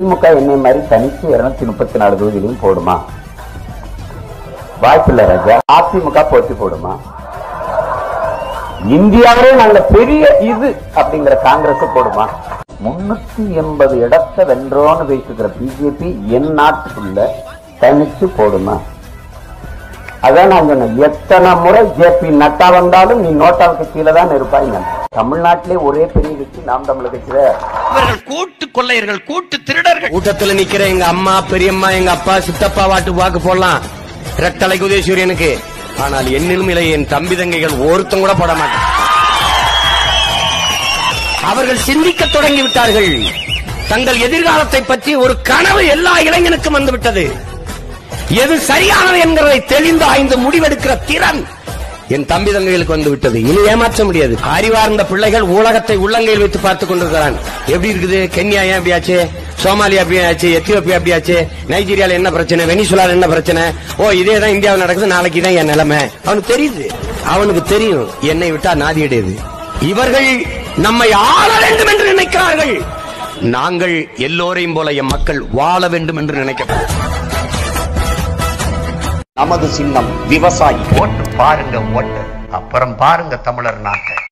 திமுக என்னை மாதிரி தனிச்சு இருநூத்தி முப்பத்தி நாலு தொகுதியிலையும் போடுமா வாய்ப்பில்லை ராஜா அதிமுக போட்டி போடுமா இந்தியாவிலே நல்ல பெரிய இது அப்படிங்கிற காங்கிரஸ் போடுமா முன்னூத்தி எண்பது இடத்தை வென்றோன்னு பேசுகிற பிஜேபி என் நாட்டுக்குள்ள தனிச்சு போடுமா அதான் நான் சொன்னேன் எத்தனை முறை ஜேபி நட்டா வந்தாலும் நீ நோட்டாவுக்கு கீழே தான் இருப்பாங்க தமிழ்நாட்டிலே ஒரே பெரிய கட்சி நாம் தமிழர் கட்சி தான். இவர்கள் கூட்டு கொள்ளையர்கள் கூட்டு திருடர்கள் கூட்டத்துல நிக்கிற எங்க அம்மா பெரியம்மா எங்க அப்பா சித்தப்பா வாட்டு வாக்கு போடலாம் ரெட்டலை உதயசூரியனுக்கு ஆனால் என்னிலும் இல்லை என் தம்பி தங்கைகள் ஒருத்தம் கூட போட மாட்டான் அவர்கள் சிந்திக்க தொடங்கி விட்டார்கள் தங்கள் எதிர்காலத்தை பற்றி ஒரு கனவு எல்லா இளைஞனுக்கும் வந்துவிட்டது எது சரியானது என்கிறதை தெளிந்து ஆய்ந்து முடிவெடுக்கிற திறன் என் தம்பி தங்கைகளுக்கு வந்து விட்டது இனி ஏமாற்ற முடியாது அறிவார்ந்த பிள்ளைகள் உலகத்தை உள்ளங்கையில் வைத்து பார்த்துக் கொண்டிருக்கிறான் எப்படி இருக்குது கென்யா ஏன் அப்படியாச்சு சோமாலியா அப்படியாச்சு எத்தியோப்பியா அப்படியாச்சு நைஜீரியால என்ன பிரச்சனை வெனிசுலால என்ன பிரச்சனை ஓ இதே தான் இந்தியாவில் நடக்குது நாளைக்கு தான் என் நிலைமை அவனுக்கு தெரியுது அவனுக்கு தெரியும் என்னை விட்டா நாதி கிடையாது இவர்கள் நம்மை ஆள வேண்டும் என்று நினைக்கிறார்கள் நாங்கள் எல்லோரையும் போல என் மக்கள் வாழ வேண்டும் என்று நினைக்கிறோம் நமது சின்னம் விவசாயி ஓட்டு பாருங்க ஓட்டு அப்புறம் பாருங்க தமிழர் நாட்டை